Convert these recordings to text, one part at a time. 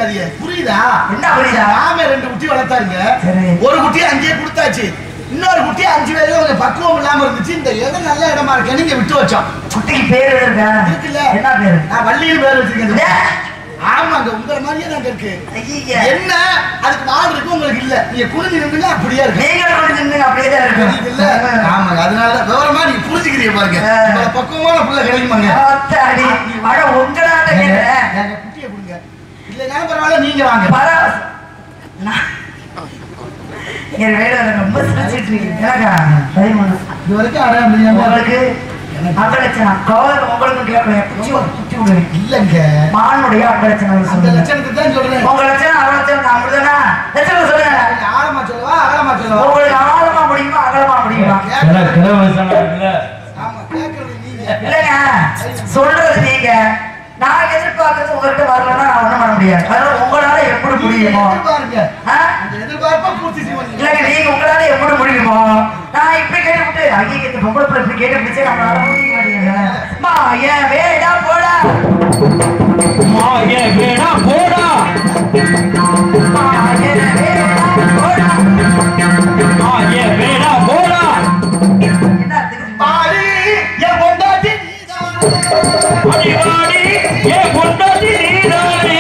பண்ணிக்காதீங்க புரியுதா என்ன புரியுதா? மாமே ரெண்டு குட்டி வளர்த்தாருங்க சரி. ஒரு குட்டி அங்கேயே கொடுத்தாச்சு இன்னொரு குட்டி அஞ்சு வயதுல கொஞ்சம் பக்குவம் இல்லாம இருந்துச்சு இந்த இடம் நல்ல இடமா இருக்கு நீங்க விட்டு வச்சோம் குட்டிக்கு பேர் எதுவும் இருக்கா இருக்குல்ல என்ன பேரு நான் வள்ளியில் பேர் வச்சிருக்கேன் ஏ? ஆமாங்க உங்களை மாதிரியே நாங்க இருக்கு ஐயா என்ன அதுக்கு மாடு இருக்கு உங்களுக்கு இல்ல நீங்க குனிஞ்சு நின்றுங்க அப்படியே இருக்கு நீங்களும் கொஞ்சம் நின்னுங்க, அப்படியே தான் தெரியுது இல்ல இருக்கும் ஆமாங்க அதனால விவரமா நீங்க புரிஞ்சுக்கிறீங்க பாருங்க ஆ. உங்களை பக்குவமான புள்ள கிடைக்குமாங்க ஆத்தாடி, அட உங்களால கேக்குறேன். எங்க குட்டியை கொடுங்க இல்லைனாலும் பரவாயில்ல நீங்க வாங்க பரவ- நான்- என் வேலை ரொம்ப சிரிச்சிட்டு இருக்கீங்க. எனக்கா? பதிமூணு. இது வரைக்கும் அடையாளம் தெரியாம உங்களுக்கு அக்கலட்சணம் காதல் உங்களுக்கும் கேட்கல குச்சி ஒரு குச்சி விடுவேன் இல்லங்க மானுடைய அக்கலட்சணம் அந்த சொல்லுங்க லட்சணத்தை தான் சொல்றேன் உங்க லட்சணம் அவ லட்சணம் நான் அப்படிதானா லட்சணம் சொல்லுங்க நீங்க ஆழமா சொல்லவா அகலமா சொல்லவா உங்களுக்கு ஆழமா முடியுமா அகலமா முடியுமா சில கிழ வயசான இருக்குல்ல ஆமா கேக்குறது நீங்க இல்லைங்க சொல்றது நீங்க நான் எதிர்பார்க்கறது உங்ககிட்ட வரலன்னா நான் ஒண்ணும் பண்ண முடியாது அதனால உங்களால எப்படி முடியுமோ எதிர்பாருங்க ஆ? அந்த எதிர்பார்ப்பா பூர்த்தி செய்வாங்க இல்லைங்க நீங்க உங்களால எப்படி முடியுமோ நான் இப்படி கேட்டுவிட்டு ஐயா இந்த பொம்பளை பிள்ளை இப்படி கேட்டு பிடிச்சே நம்மளால முடிய மாட்டேங்குது அம்மா ஏன் வேடா போடா மா ஏன் வேணா போடா அம்மா, ஏன் வேடா போடா மா ஏன் வேணா போடா என்ன அதுக்கு பாடி என் பொண்டாட்டி நீதானே. அடி வாடி ஏன் கொண்டாடி நீதானே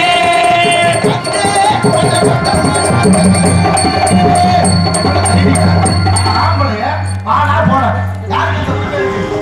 ஆம்பளைய வாடா போடா யாருக்கு சொல்றது இருக்கு?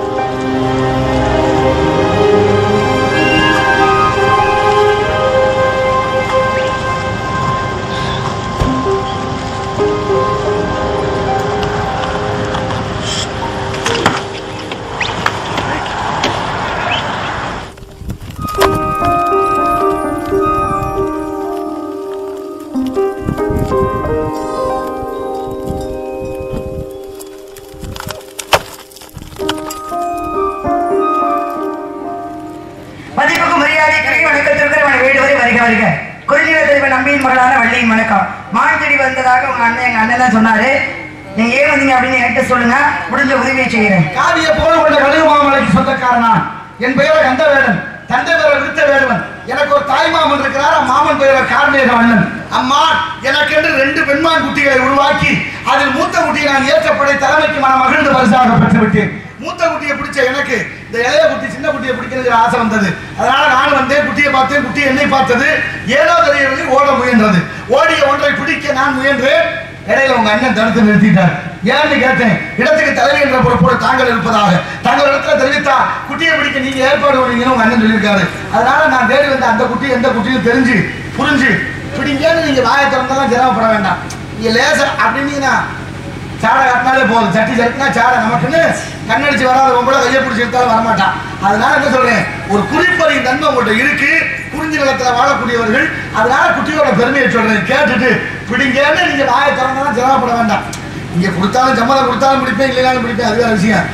மதிப்புக்கு மரியாதைக்குரிய வணக்கத்திற்கு அவன் வீடு வரை வருக வருக குறிஞ்சில தலைவர் நம்பியின் மகளான வள்ளியின் வணக்கம் மான் செடி வந்ததாக உங்க அண்ணன் எங்க அண்ணன் தான் சொன்னாரு நீங்க ஏன் வந்தீங்க அப்படின்னு என்கிட்ட சொல்லுங்க முடிஞ்ச உதவியை செய்கிறேன் காவிய போல கொண்ட கழுகு மாமலைக்கு சொந்தக்காரனா என் பெயரோ கந்தவேலன் தந்தை பெயரோ விருத்த வேடுவன் எனக்கு ஒரு தாய் மாமன் இருக்கிறார் அம்மாமன் பெயரோ கார்மேக வண்ணன் அம்மா எனக்கென்று ரெண்டு பெண்மான் குட்டிகளை உருவாக்கி அதில் மூத்த குட்டியை நான் ஏற்றப்படை தலைமைக்கு மன மகிழ்ந்து பரிசாக பெற்றுவிட்டேன் மூத்த குட்டியை பிடிச்ச எனக்கு இந்த இளைய குட்டி சின்ன குட்டியை பிடிக்கிறதுக்கு ஆசை வந்தது அதனால நான் வந்தேன் குட்டியை பார்த்தேன் குட்டி என்னை பார்த்தது ஏதோ தெரியவில்லை ஓட முயன்றது ஓடிய ஒன்றை பிடிக்க நான் முயன்றேன் இடையில உங்க அண்ணன் தடுத்து நிறுத்திட்டார் ஏன்னு கேட்டேன் இடத்துக்கு தலைவி என்ற பொறுப்போடு தாங்கள் இருப்பதாக தங்கள் இடத்துல தெரிவித்தா குட்டியை பிடிக்க நீங்க ஏற்பாடு பண்ணீங்கன்னு உங்க அண்ணன் சொல்லியிருக்காரு அதனால நான் தேடி வந்த அந்த குட்டி எந்த குட்டியும் தெரிஞ்சு புரிஞ்சு பிடிங்கன்னு நீங்க வாயை திறந்தாலும் சிரமப்பட வேண்டாம் நீங்க லேசா அப்படின்னீங்கன்னா சாடை கட்டினாலே போதும் சட்டி சட்டினா சாடை நமக்குன்னு கண்ணடிச்சு வராத பொம்பளை கையை பிடிச்சி எடுத்தாலும் வரமாட்டான் அதனால என்ன சொல்றேன் ஒரு குறிப்பறியும் தன்மை உங்கள்கிட்ட இருக்கு குறிஞ்சி நிலத்துல வாழக்கூடியவர்கள் அதனால குட்டியோட பெருமையை சொல்றேன் கேட்டுட்டு பிடிங்கன்னு நீங்க வாயை திறந்தாலும் சிரமப்பட வேண்டாம் நீங்க கொடுத்தாலும் சம்மதம் கொடுத்தாலும் பிடிப்பேன் இல்லைனாலும் பிடிப்பேன் அது வேற விஷயம்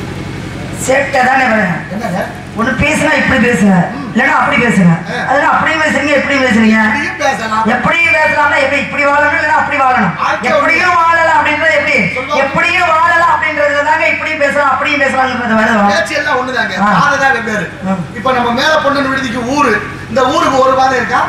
சேட்டை தானே வரேன் என்னங்க ஒண்ணு பேசுனா இப்படி பேசுங்க இல்லைன்னா அப்படி பேசுங்க அதெல்லாம் அப்படியும் பேசுறீங்க எப்படி பேசுறீங்க இப்படியும் பேசலாம் எப்படியும் பேசலாம்னா எப்படி இப்படி வாழணும் இல்லைன்னா அப்படி வாழணும் வாழ்க்கை எப்படியும் வாழலாம் அப்படின்றது எப்படி எப்படியும் வாழலாம் அப்படின்றது தாங்க இப்படியும் பேசலாம் அப்படியும் பேசலாம்ன்றது வருது பேச்சு எல்லாம் ஒண்ணுதாங்க ஆ. பாதை தான் வெவ்வேறு ஆ. இப்ப நம்ம மேல பொண்ணு விடுதிக்கு ஊரு இந்த ஊருக்கு ஒரு பாதை இருக்கா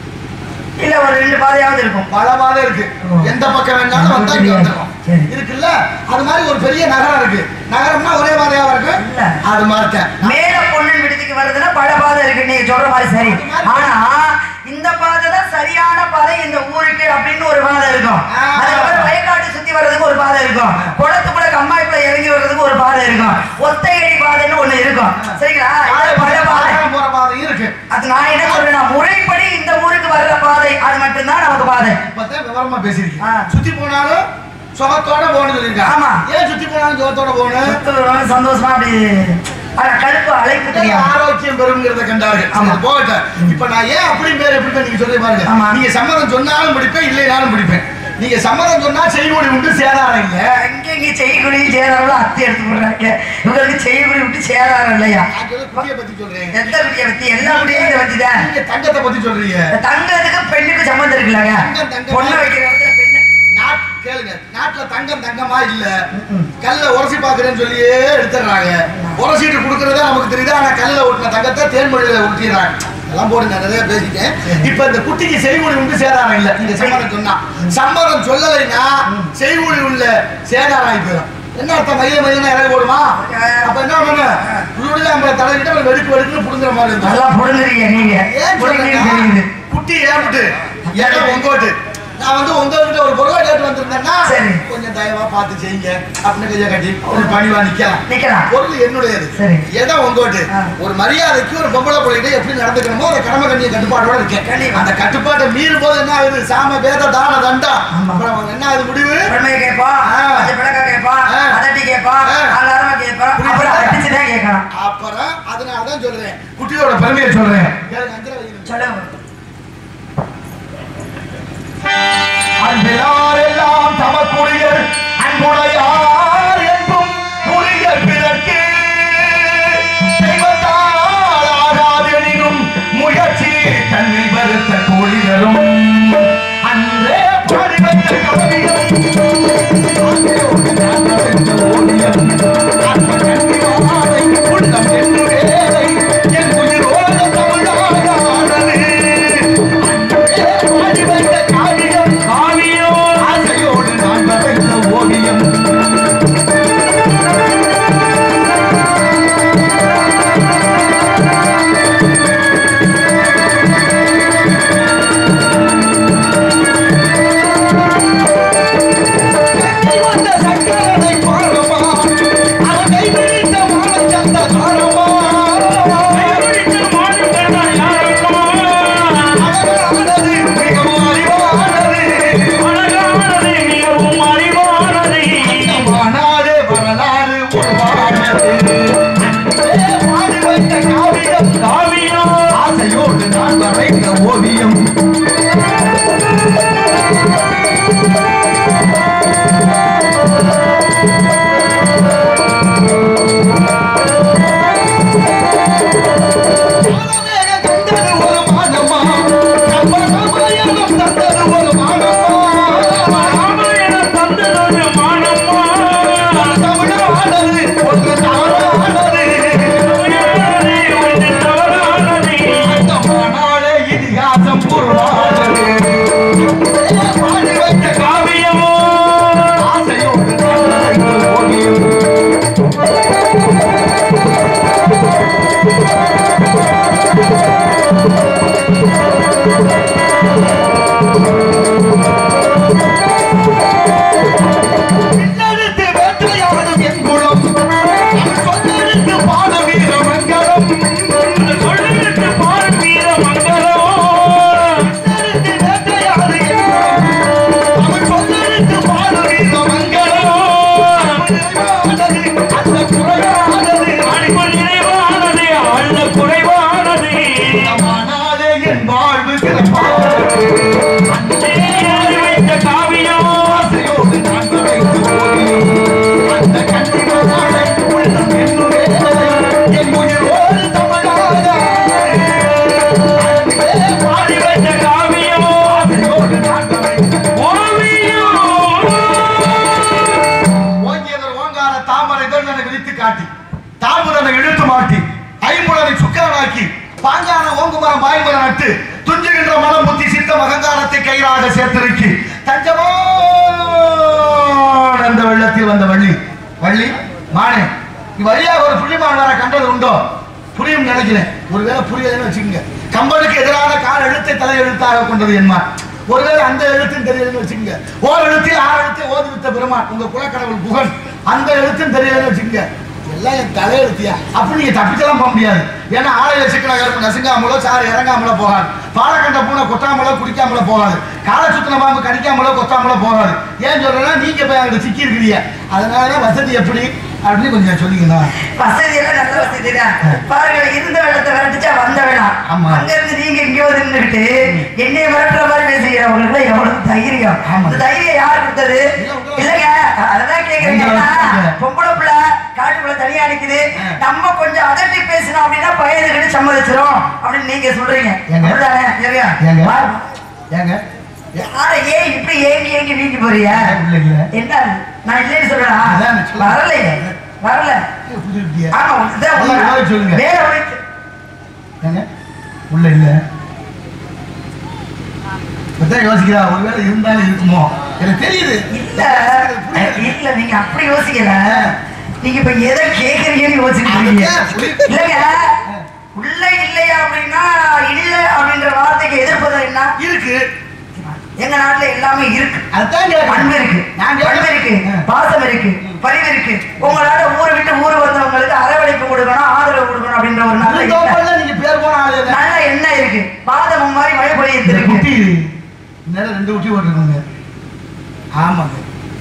இல்ல ஒரு ரெண்டு பாதையாவது இருக்கும் பல பாதை இருக்கு ஓ. எந்த பக்கம் வேணாலும் வந்தா இங்க வந்துடும் சரி. இருக்குல்ல அது மாதிரி ஒரு பெரிய நகரம் இருக்கு நகரம்னா ஒரே பாதையாவா இருக்கு இல்ல. அது மாதிரி தான். மேல பொண்ணு விடுதிக்கு வருதுன்னா பல பாதை இருக்கு நீங்க சொல்ற மாதிரி சரி ஆனா இந்த பாதை தான் சரியான பாதை இந்த ஊருக்கு அப்படின்னு ஒரு பாதை இருக்கும் ஆ. அதுக்கப்புறம் வயக்காட்டு சுத்தி வர்றதுக்கு ஒரு பாதை இருக்கும் குளத்துக்குள்ள கம்மாய்க்குள்ள இறங்கி வர்றதுக்கு ஒரு பாதை இருக்கும் ஒத்தையடி பாதைன்னு ஒண்ணு இருக்கும் சரிங்களா இது பல பாதை வாகனம் போற பாதையும் இருக்கு அது நான் என்ன சொல்றேன்னா முறைப்படி இந்த ஊருக்கு வர்ற பாதை அது மட்டும்தான் நமக்கு பாதை இப்பதான் விவரமா பேசிருக்கீங்க ஆ. சுத்தி போனாலும் சுகத்தோட போகணும் சொல்லிருக்காங்க ஆமா. ஏன் சுத்தி போனாலும் சுகத்தோட போகணும் சுத்தம் சந்தோஷமா அப்படி அட, கடுப்பு அழைப்பு தெரியும் ஆரோக்கியம் பெறுங்கிறத கண்டார்கள் ஆமா. சரி, போகட்டும் இப்ப நான் ஏன் அப்படி பேர் எப்படி நீங்க சொல்லி பாருங்க ஆமா. நீங்க சம்மதம் சொன்னாலும் பிடிப்பேன் இல்லைனாலும் பிடிப்பேன் நீங்க சம்மதம் சொன்னா செய்கூலி உண்டு சேதாரம் இல்ல அங்க இங்க செய்குழியும் சேதாரம் அத்தி எடுத்து போடுறாங்க இவங்களுக்கு செய்குழி விட்டு சேதாரம் இல்லையா நான் சொல்ல குட்டியை பத்தி சொல்றேன் எந்த குடியை பத்தி எல்லா குடியும் இதை பத்தி தான் நீங்க தங்கத்தை பத்தி சொல்றீங்க தங்கத்துக்கு பெண்ணுக்கு சம்மந்தம் இருக்குல்லங்க தங்கம், தங்கம். பொண்ணு வைக்கிற இடத்துல பெண்ணு நாட் கேளுங்க நாட்டுல தங்கம் தங்கமா இல்ல கல்ல உரசி பாக்குறேன்னு சொல்லியே எடுத்துடுறாங்க உரசிட்டு கொடுக்கறதா நமக்கு தெரியுது ஆனா கல்ல ஒட்டின தங்கத்தை தேன்மொழியில ஒட்டிடுறாங்க எல்லாம் போட்டு நான் நிறைய பேசிட்டேன் இப்ப இந்த குட்டிக்கு செய்கூலி உண்டு சேதாரம் இல்ல இந்த சம்மதம் சொன்னா சம்மதம் சொல்லலைன்னா செய்கூலி உள்ள சேதாரம் ஆகி போயிடும் என்ன அர்த்தம் மைய மையம் இறங்கி போடுமா அப்ப என்ன பண்ணு உள்ளுடைய நம்ம தலைவிட்டு அவன் வெடுக்கு வெடுக்குன்னு புடுங்குற மாதிரி இருக்கும் நல்லா புடுங்குறீங்க நீங்க ஏன் புடுங்குறீங்க தெரியுது சொல்றேன்னா, குட்டி ஏமிட்டு இடம் உங்கோட்டு நான் வந்து உங்ககிட்ட ஒரு பொருளை கேட்டு வந்திருந்தேன்னா சரி. கொஞ்சம் தயவா பார்த்து செய்யுங்க அப்படின்னு கையை கட்டி ஒரு பணிவா நிக்கலாம் நிக்கலாம். பொருள் என்னுடையது சரி. இடம் உங்கோட்டு ஆ. ஒரு மரியாதைக்கு ஒரு பொம்பளை பிள்ளைகிட்ட எப்படி நடந்துக்கணுமோ ஒரு கடமை கண்ணிய கட்டுப்பாடோட இருக்கேன் கண்டிப்பா. அந்த கட்டுப்பாட்டை மீறும் போது என்ன ஆகுது சாம வேத தான தண்டா ஆமா. அப்புறம் அவங்க என்ன ஆகுது முடிவு உடமையை கேட்போம் ஆ. கொஞ்சம் பிளக்க கேட்போம் ஆ. அதட்டி கேட்போம் ஆ. ஆளாரமா கேட்போம் புரியுதா? அப்புறம் அடிச்சு தான் கேட்கணும் அப்புறம் அதனால தான் சொல்றேன் குட்டியோட பெருமையை சொல்றேன் கேளுங்க, அஞ்சரை வைக்கணும். சொல்லுங்க அன்பிலாரெல்லாம் தமக்குரியர் அன்புடையார் என்பும் புரியர் பிறர்க்கு தெய்வத்தால் ஆகாதெனினும் முயற்சி தன்னில் வருத்த கோழிகளும் அன்றே பாடி வைத்த கவியம் ஆசையோடு நான் வரைந்த ஓவியம் அன்பு கண்ணிவாரை உள்ளம் என்று வேலை என் உயிரோடு தமிழாகாதது அன்றே பாடி வைத்த காவியம் காவியோ ஆசையோடு நான் வரைந்த ஓவியம் கட்டி வந்த சக்கரனை பாரமா அவன் கைவிரித்த வானச்சந்த தாரமா கைவிரித்து மாடுகிறார் யாரம்மா? அழகானது மிகவும் அறிவானது அழகானது மிகவும் அறிவானது. மானாரே வரலாறு உருவானது அன்பே பாடி வைத்த காவியம் காவியோ ஆசையோடு நான் வரைந்த ஓவியம் வானமேக கண்டது ஒரு மானமா கம்பராமாயணம் தந்தது ஒரு மானமா ராமாயண தந்ததொரு மானம்மா. தமிழானது ஒன்று தாரானது தமிழானது ஒன்று தவறானது. அந்த மாநாளே இதிகாசம் உருவானது பாடி வைத்த காவியமோ ஆசையோடு நான் வரைந்த ஓவியம் பின்னெடுத்து வேற்றையாடும் என் குலம் சொல்லெடுத்து பாட வீர மங்களம் சொல்லிட்டு பார் வீர மங்களோ பின்னெடுத்து வேற்றையாடு என் குலம் அவன் சொல்லெடுத்து பாட வீர மங்களம் நிறைவானது, அந்த குறையானது அன்பு நிறைவானது அள்ள குறைவானது மானாலே என் வாழ்வு சிறப்பானது அன்பே அறிவைத்த காவியம் ஆசையோடு நான் வரைந்த ஓவியம் அந்த கண்ணினாலே உள்ளம் என்னுடைய என் உயிரோடு தமிழாக அன்பே பாடி அறிவைத்த காவியம் ஆசையோடு நான் வரைந்த ஓவியம் ஓங்கியவர் ஓங்கார தாமரை தண்டனை விரித்து காட்டி தாமுதனை இழுத்து மாட்டி ஐம்புலனை சுக்கரனாக்கி பாஞ்சான ஓங்குமரம் பாய்மரம் நட்டு துஞ்சுகின்ற மனம் புத்தி சித்தம் அகங்காரத்தை கையிலாக சேர்த்திருக்கி தஞ்சமோ அந்த வெள்ளத்தில் வந்த வள்ளி வள்ளி மானே நீ வழியாக ஒரு புள்ளிமான் வர கண்டது உண்டோ புரியும் நினைக்கிறேன் ஒருவேளை புரியலன்னு வச்சுக்கோங்க கம்பனுக்கு எதிரான கால் எழுத்தை தலை எழுத்தாக கொண்டது என்மா ஒருவேளை அந்த எழுத்தும் தெரியலன்னு வச்சுக்கோங்க ஓர் எழுத்தில் ஆறு எழுத்தை ஓதி வித்த பெருமான் உங்க குலக்கடவுள் புகழ் அந்த எழுத்தும் தெரியலன்னு வச்சுக்கோங்க எல்லாம் என் தலையெழுத்தியா அப்படி நீங்க தப்பிச்செல்லாம் போக முடியாது ஏன்னா ஆலையில சிக்கன கருப்பு நசுங்காமலோ சாறு இறங்காமலோ போகாது பாலக்கண்ட பூனை கொட்டாமலோ குடிக்காமலோ போகாது காலை சுத்தின பாம்பு கடிக்காமலோ கொத்தாமலோ போகாது ஏன் சொல்றேன்னா நீங்க போய் அங்க சிக்கி இருக்கிறீங்க அதனாலதான் வசதி எப்படி அப்படின்னு கொஞ்சம் சொல்லிக்கலாம் வசதி எல்லாம் நல்ல வசதி தான் பாருங்க இருந்த வெள்ளத்தை விரட்டுச்சா வந்த வெள்ளம் ஆமா. அங்க இருந்து நீங்க இங்க வந்து நின்னுட்டு என்னைய விரட்டுற மாதிரி பேசுகிறவங்களுக்கு எவ்வளவு தைரியம் ஆமா. இந்த தைரியம் யார் கொடுத்தது இல்ல, உங்களை- இல்லங்க அததான் கேக்குறீங்க உங்களை ஏன்னா, வச்சுக்கங்க. பொம்பளை பிள்ளை காட்டுக்குள்ள தனியா நிக்குது ஆ. நம்ம கொஞ்சம் அதட்டி பேசணும் அப்படின்னா பயந்துக்கிட்டு சம்மதிச்சிரும் அப்படின்னு நீங்க சொல்றீங்க ஏங்க? அப்படிதானே? சரியா? ஏங்க? பாருங்க. ஏங்க யார ஏன் இப்படி ஏங்கி ஏங்கி நீங்க போறிய இல்லைங்க என்ன நான் இல்லைன்னு சொல்றேன் அதான் சொல்லுங்க. வரலையே வரல புரியுதுயா? ஆமா இதான் நல்லா உண்மை. விவரம் சொல்லுங்க. வேற ஒழித்து ஏங்க உள்ள இல்ல இப்பதான் யோசிக்கிறா ஒருவேளை இருந்தாலும் இருக்குமோ எனக்கு தெரியுது இல்ல இல்ல நீங்க அப்படி யோசிக்கல நீங்க இப்ப எதை கேக்குறீங்கன்னு யோசிச்சுட்டு இருக்கீங்க அதுதான் புரியுது. இல்லங்க உள்ள இல்லையா அப்படின்னா இல்ல அப்படின்ற வார்த்தைக்கு எதிர்ப்பது என்ன இருக்கு எங்க நாட்டுல எல்லாமே இருக்கு அதுதான் கேட்கிறேன். அன்பு இருக்கு நான் பண்பு இருக்கு கேட்கிறேன். பாசம் இருக்கு பரிவு இருக்கு உங்களால ஊரை விட்டு ஊர் வந்தவங்களுக்கு அரவணைப்பு கொடுக்கணும் ஆதரவு கொடுக்கணும் அப்படின்ற ஒரு நல்ல அந்த எண்ணம். தோப்பல்ல நீங்க பேர் போன ஆளு இல்ல. நல்ல எண்ணம் இருக்கு பாதம் மாதிரி மழை பொழியத்து இந்த இருக்கு குட்டி நேரம் ரெண்டு குட்டி ஓட்டுருக்கோங்க ஆமாங்க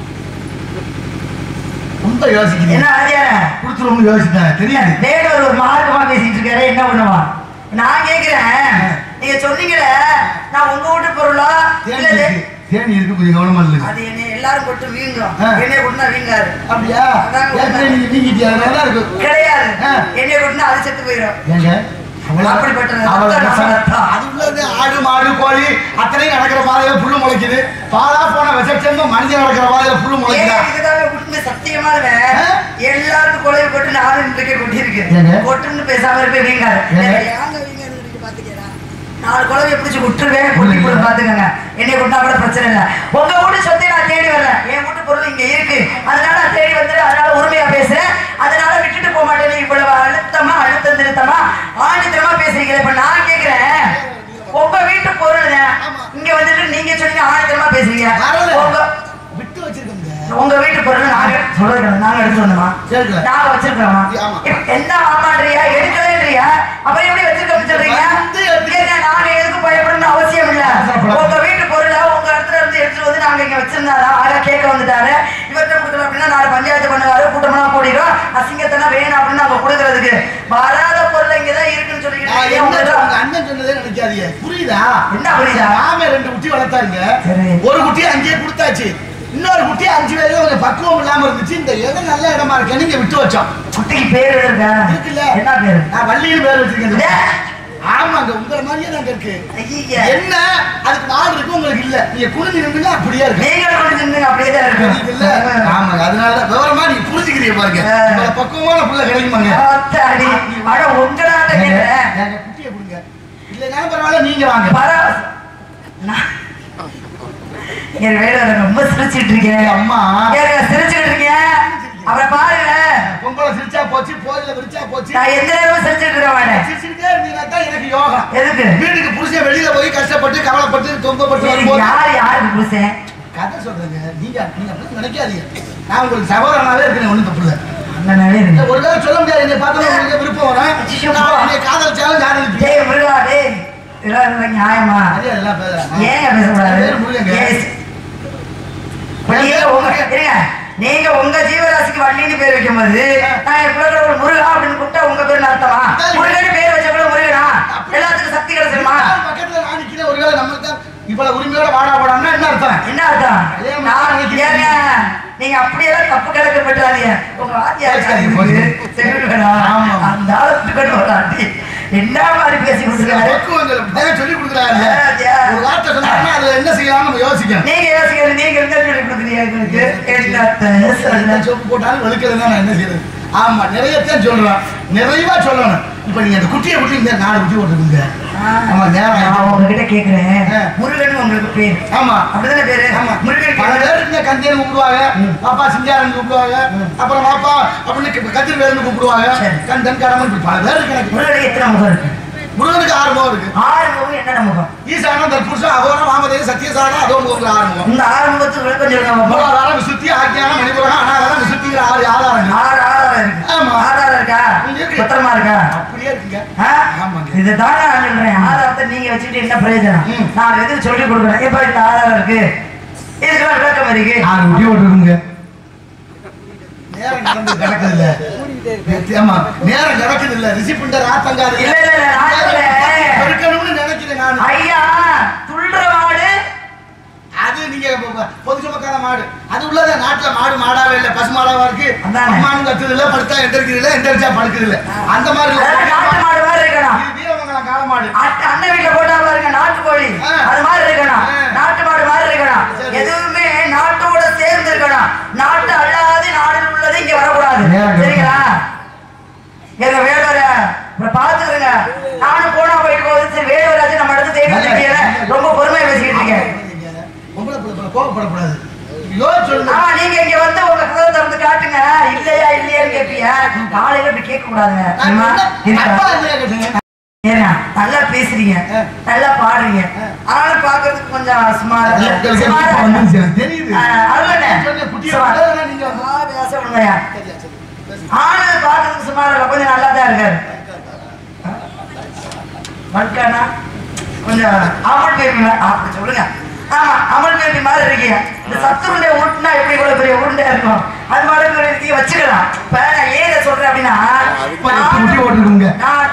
ரொம்ப யோசிக்கிறீங்க என்ன ஆதியார கொடுத்துருவோம் யோசித்தேன் தெரியாது வேடவர் ஒரு மார்க்கமா பேசிட்டு இருக்காரு என்ன பண்ணுவா நான் கேக்குறேன் நீங்க சொன்னீங்களே நான் உங்க வீட்டு பொருளா தேனி இல்ல இருக்கு தேனி இருக்கு கொஞ்சம் கவனமா இல்லைங்க அது என்ன எல்லாரும் போட்டு வீங்கும் ஆ. என்னைய கொண்டு வீங்காரு அப்படியா அதான் ஏற்கனவே நீங்க நீங்கிட்டியா அதனால தான் இருக்கு கிடையாது ஆ. என்னைய கொண்டு அது செத்து போயிடும் ஏங்க அவ்வளவு- அப்படிப்பட்டது. அவ்வளவு ரத்தம் விஷம். ரத்தம். அது உள்ளது ஆடு மாடு கோழி அத்தனையும் நடக்கிற பாதையில புல்லு முளைக்குது பாலா போன விஷச்செம்பு மனிதன் நடக்கிற பாதையில புல்லு முளைக்குதா ஏன் இதுதாங்க உண்மை சத்தியமானவன் ஆ? எல்லாருக்கும் கொலை போட்டு நாலு இன்றைக்கு கொட்டி இருக்கு ஏங்க? கொட்டுன்னு பேசாம இருப்பே வீங்காரு ஏங்க? ஏங்க வீங்காரு பாத்துக்கிறா நாலு குழவைய பிடிச்சு விட்டுருவேன் கொட்டி போட்டு பாத்துக்கங்க என்னை கொண்டா கூட பிரச்சனை இல்ல உங்க வீட்டு சொத்தை நான் தேடி வரேன் என் வீட்டு பொருள் இங்க இருக்கு அதனால நான் தேடி வந்துரு அதனால உரிமையா பேசுறேன் அதனால விட்டுட்டு போக மாட்டேன் நீ இவ்வளவு அழுத்தமா அழுத்தம் திருத்தமா ஆணித்தரமா பேசுறீங்களே இப்ப நான் கேக்குறேன் உங்க வீட்டு பொருள் இங்க வந்துட்டு நீங்க சொன்னீங்க ஆணித்தரமா பேசுறீங்க வரல. உங்க விட்டு வச்சிருக்கோங்க உங்க வீட்டு பொருள் நாங்க சொல்றோம் நாங்க எடுத்து வந்தோமா சரிங்க. நாங்க வச்சிருக்கோமா ஆமா. இப்ப என்ன ஆமான்றியா எடுக்கலன்றியா அப்புறம் எப்படி வச்சிருக்கோம்னு சொல்றீங்க வந்து எடுத்து- ஏங்க நாங்க எதுக்கு பயப்படணும்னு அவசியம் இல்ல அவசரப்படாத. உங்க வீட்டு பொருளை உங்க இடத்துல இருந்து எடுத்துட்டு வந்து நாங்க இங்க வச்சிருந்தாரா ஆளா கேட்க வந்துட்டாரு இவர்கிட்ட கொடுக்கல அப்படின்னா நாலு பஞ்சாயத்து பண்ணுவாரு கூட்டமெல்லாம் கூடிடும் அசிங்கத்தெல்லாம் வேணும் அப்படின்னு நாங்க கொடுக்கறதுக்கு வராத பொருள் இங்கதான் இருக்குன்னு நான் சொல்லிக்கிட்டு என்ன உங்க சொல்றேன், உங்க அண்ணன் சொன்னதே நினைக்காதீங்க புரியுதா என்ன புரியுதா? மாமே ரெண்டு குட்டி வளர்த்தாருங்க சரி. ஒரு குட்டி அங்கேயே கொடுத்தாச்சு இன்னொரு குட்டி அஞ்சு பேருக்கு கொஞ்சம் பக்குவம் இல்லாம இருந்துச்சு இந்த இடம் நல்ல இடமா இருக்கேன்னு இங்க விட்டு வச்சோம் குட்டிக்கு பேர் இருக்கா இருக்குல்ல என்ன பேரு நான் வள்ளியில் பேர் வச்சிருக்கேன் ஏ, ஆமாங்க உங்களை மாதிரியே நாங்க இருக்கு ஐயா என்ன அதுக்கு நாடு இருக்கு உங்களுக்கு இல்ல நீங்க குனிஞ்சு நின்றுங்க அப்படியே இருக்கு நீங்க புரிஞ்சுங்க அப்படியே தான் புரியுது இல்ல இருக்கு ஆமாங்க அதனால விவரமா நீங்க புரிஞ்சுக்கிறீங்க பாருங்க ஆ. உங்களை பக்குவமான புள்ள கிடைக்குமாங்க ஆத்தாடி. அட, உங்களால கேக்குறேன். எங்க குட்டியை கொடுங்க இல்லைனாலும் பரவாயில்ல நீங்க வாங்க பரவ- நான்- என் வேலை ரொம்ப சிரிச்சிட்டு இருக்கேன் அம்மா ஏங்க, சிரிச்சுக்கிட்டு இருக்கேன் அப்புறம் பாருங்க பொங்கலை சிரிச்சா போச்சு போயில விரிச்சா போச்சு நான் எந்த நேரமும் சிரிச்சுட்டு இருக்க மாட்டேன் சிரிச்சுக்கிட்டே இருந்தீங்கன்னா தான் எனக்கு யோகம் எதுக்கு வீட்டுக்கு புருஷன் வெளியில போய் கஷ்டப்பட்டு கவலைப்பட்டு தொங்கப்பட்டு எனக்கு வரும்போது யாரு யாருக்கு புருஷன் கதை சொல்றேங்க நீங்க நீங்க அப்படி நினைக்காதீங்க நான் உங்களுக்கு சகோதரனாவே இருக்கேன் ஒண்ணும் தப்பு இல்லை அண்ணனாவே இருக்கு ஒரு தடவை சொல்ல முடியாது என்னை பார்த்தா உங்களுக்கு விருப்பம் வரும் ஐயோ. நான் என்னை காதலிச்சாலும் காதலிப்பீங்க டேய் முருகா டேய் இதெல்லாம் இருந்தா நியாயமா அதே எல்லாம் பேசுறாங்க. ஏங்க பேசக்கூடாது பேர் முருகங்க. Yes. நீங்க உங்க இருங்க. நீங்க உங்க ஜீவராசிக்கு வள்ளின்னு பேர் வைக்கும்போது நான் என் பிள்ளை ஒரு முருகா அப்படின்னு கூப்பிட்டா உங்க பேர் அர்த்தமா முருகன் பேர் வச்ச கூட முருகனா எல்லாத்துக்கும் சக்தி கிடைச்சிருமா நான் பக்கத்துல நான் நிக்கிறேன் ஒருவேளை நம்மளுக்கு தான் இவ்வளவு உரிமையோட வாடா போடான்னா என்ன அர்த்தம் என்ன அர்த்தம் நான் ஏங்க நீங்க அப்படியெல்லாம் தப்பு கணக்கு பெற்றாதீங்க உங்க வாத்தியார் சரி, போச்சு. தெரியுங்களா ஆமா. அந்த ஆளுக்கு ஒரு ஆண்டி என்ன மாதிரி பேசி கொடுத்துருக்காரு பக்குவங்கள் நிறைய சொல்லி கொடுக்குறாரு ஆ, ஒரு வார்த்தை சொன்னாங்கன்னா அதுல என்ன செய்யலாம் நம்ம யோசிக்கணும் நீங்க யோசிக்கிறது நீங்க இருந்தா சொல்லி கொடுக்குறீங்க எங்களுக்கு என்னத்த என்ன சொல்ல சோப்பு போட்டாலும் வலுக்கிறதுனா நான் என்ன செய்யறது ஆமா நிறையத்தான் சொல்றோம் நிறைவா சொல்லணும் இப்ப நீங்க அந்த குட்டியை குட்டி இந்த நாலு குட்டி போட்டுருக்குங்க ஆமா நேரம் நான் ஆயிடுச்சு. உங்ககிட்ட கேக்குறேன் ஆ. முருகன் உங்களுக்கு பேர் ஆமா அப்படிதானே பேரு ஆமா முருகன் பல பேரு. பேர் இந்த கந்தேன்னு கூப்பிடுவாங்க பாப்பா சிங்காரன் கூப்பிடுவாங்க அப்புறம் பாப்பா அப்படின்னு கதிர் வேலுன்னு கூப்பிடுவாங்க சரி. கந்தன் கடமன் இப்படி பல பேர் இருக்கு எனக்கு முருகனுக்கு எத்தனை முகம் இருக்கு முருகனுக்கு ஆறு முகம் இருக்கு ஆறு முகம் என்னென்ன முகம் ஈசானம் தற்புருஷம் அகோரம் வாமதேவ சத்தியசாரம் அதோ முகங்கள் ஆறு முகம் இந்த ஆறு முகத்துக்கு விளக்கம் சொல்லுங்க பாப்போம். மூலாதாரம் விசுத்தி ஆக்கியானம் மணிபுரம் அனாதாரம் விசுத்திங்கிற ஆறு ஆதாரங்கள் ஆறு ஆதாரம் இருக்கு ஆமா. ஆதாரம் இருக்கா இருக்கு. பத்திரமா இருக்கா அப்படியே இருக்குங்க ஆ? ஆமாங்க. இதுதான் நான் சொல்றேன் ஆதாரத்தை நீங்க வச்சுக்கிட்டு என்ன பிரயோஜனம் ம். நான் எதுக்கு சொல்லி கொடுக்குறேன் இப்ப இந்த ஆதாரம் இருக்கு இதுக்கெல்லாம் விளக்கம் இருக்கு ஆறு குட்டி ஓட்டுருங்க நேரம் நடந்து கிடக்குது இல்ல ஆமா நேரம் கிடக்குது இல்ல ரிஷி பிண்டர் ஆத்தங்காது இல்ல, இல்ல, இல்ல, நான் இல்ல. இருக்கணும்னு நினைக்கிறேன் நான் ஐயா துள்ளுற மாடு அது நீங்க பொ- பொ- பொது சுமக்காத மாடு அது உள்ளத நாட்டுல மாடு மாடாவே இல்ல பசு மாடாவா இருக்கு அதானே. அம்மானு கத்துது இல்ல படுத்தா எந்திரிக்குது இல்ல எந்திரிச்சா படுக்குது இல்ல அந்த மாதிரி இல்ல. அதெல்லாம் நாட்டு மாடு மாதிரி இருக்கணும் இது வீரமங்கலம் கால மாடு அட்ட- அண்ணன் வீட்டுல போட்டா பாருங்க நாட்டுக்கோழி ஆ. அது மாதிரி இருக்கணும் ஆ. நாட்டு மாடு மாதிரி இருக்கணும் சரி. எதுவுமே நாட்டோட சேர்ந்து இருக்கணும் நாட்டு அல்லாது நாடில் உள்ளது இங்க வரக்கூடாது நேரம் சரிங்களா எங்க வேடோர பாத்துக்கிறேங்க நானும் போனா போயிட்டு போகுது சரி கூடாதுங்க நான் தெரியுமா? என்ன- அப்பா இருக்கா? என்ன கேட்டீங்க? ஏங்க நல்லா பேசுறீங்க ஆ. நல்லா பாடுறீங்க ஆனாலும் பாக்குறதுக்கு கொஞ்சம் சுமாரா அது உங்களுக்கு சுமாரா இப்ப வந்துருச்சு, எனக்கு தெரியுது. ஆ, அதுதானே? சொன்ன குட்டியை சுமாரா. வளர்றதா நீங்க வந்து- ஆ, பேச விடுங்கய்யா. ஆளு பாக்குறதுக்கு சுமாரா இல்ல, கொஞ்சம் நல்லா தான் இருக்காரு வல்கானா கொஞ்சம் அமல் பேபி மாதிரி அப்படி சொல்லுங்க ஆமா அமல் பேபி மாதிரி இருக்கீங்க இந்த சத்துருண்டை உருட்டுனா எப்படி இவ்வளவு பெரிய உருண்டையா இருக்கும் அது மாதிரி ஒரு இருக்கீங்க வச்சுக்கலாம் இப்ப நான் ஏன் இதை சொல்றேன் அப்படின்னா இப்ப எட்டு குட்டி போட்டுருக்குங்க. நான்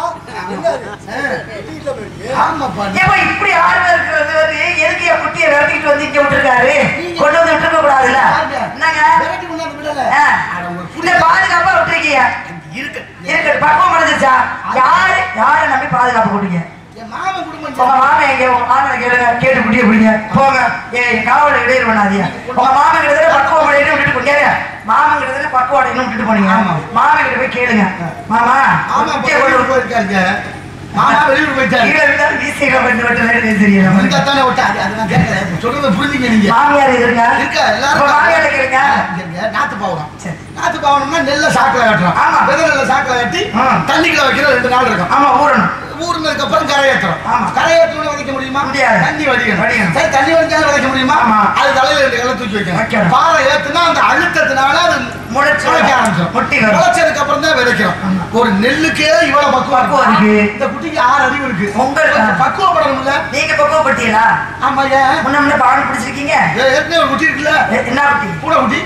ஆமாப்பா. ஏப்பா இப்படி ஆர்வம் இருக்கிறது வந்து எதுக்கு என் குட்டியை விரட்டிட்டு வந்து இங்க விட்டுருக்காரு கொண்டு வந்து விட்டுருக்க கூடாதுல்ல என்னங்க விரட்டி கொண்டாந்து விடல. ஆ. அட, ஒரு இல்ல பாதுகாப்பா விட்டுருக்கீங்க இருக்கு. இருக்கு பக்குவம் அடைஞ்சிருச்சா யாரு யாரை நம்பி பாதுகாப்பு கொடுங்க என் மாமன் குடும்பம் உங்க மாமன் எங்க உங்க மாமனை கேளுங்க கேட்டு குட்டிய பிடிங்க போங்க ஏய் காவல இடையூறு பண்ணாதீங்க உங்க மாமன் கிட்ட பக்குவம் அடையணும் விட்டுட்டு போங்க மாமன் கிட்ட பக்குவம் அடையணும் விட்டுட்டு போனீங்க ஆமா. மாமன் கிட்ட போய் கேளுங்க மாமா ஆமா குட்டியை வெளியூர் கொண்டு போயிருக்காருங்க மாமா வெளியூர் போயிட்டாரு கீழே இருந்தாலும் வீசிக்க பண்ணி விட்டு தெரியும் இருக்கத்தானே விட்டாரு அது நான் கேட்கல சொல்றத புரிஞ்சுங்க நீங்க மாமியார் இருங்க இருக்க எல்லாரும் உங்க மாமியார் கேளுங்க இங்க நாத்து பாவனம் சரி. நாத்து பாவனம்னா நெல்ல சாக்குல கட்டுறோம் ஆமா. விதை நெல்ல சாக்குல கட்டி ஆ. தண்ணிக்குள்ள வைக்கிற ரெண்டு நாள் இருக்கும் ஆமா ஊறணும் ஊர்னதுக்கு அப்புறம் கரையேற்றுறோம் ஆமா. கரையேற்றணும் விதைக்க முடியுமா முடியாது. தண்ணி வடிக்கணும் வடிக்கணும். சரி தண்ணி வடிச்சாலும் விதைக்க முடியுமா ஆமா. அது தலையில ரெண்டு கல்ல தூக்கி வைக்கணும். வைக்கணும் பாறை ஏத்துனா அந்த அழுத்தத்தினால அது முளைச்சு முளைக்க ஆரம்பிச்சிடும் முட்டி வரும். முளைச்சதுக்கு அப்புறம் தான் விதைக்கிறோம் ஆமா. ஒரு நெல்லுக்கே இவ்வளவு பக்குவம் பக்குவம் இருக்கு. இந்த குட்டிக்கு ஆறு அறிவு இருக்கு உங்களுக்கு- கொஞ்சம் பக்குவப்படணும்ல நீங்க பக்குவப்பட்டீங்களா ஆமா ஏன் முன்ன முன்ன பாடம் பிடிச்சிருக்கீங்க ஏ, ஏற்கனவே ஒரு குட்டி இருக்குல்ல எ- என்ன குட்டி பூனை குட்டி